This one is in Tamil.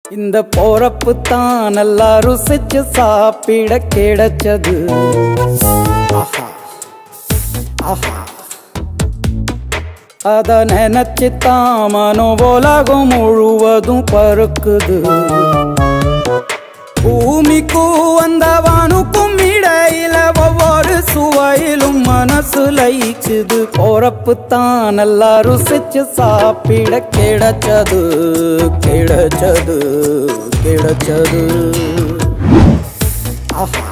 இந்த போறப்பு தான் நல்லா ருசிச்சு சாப்பிட கிடைச்சது ஆஹா ஆஹா அத நினைச்சு தான் மனோ உலகம் முழுவதும் பருக்குது பூமிக்கும் அந்த வானுக்கும் இடையில ஒவ்வொரு சுவையிலும் மனசு லயிக்குது போறப்பு தான் நல்லா ருசிச்சு சாப்பிட கிடைச்சது கிடைச்சது கிடைச்சது ஆஹா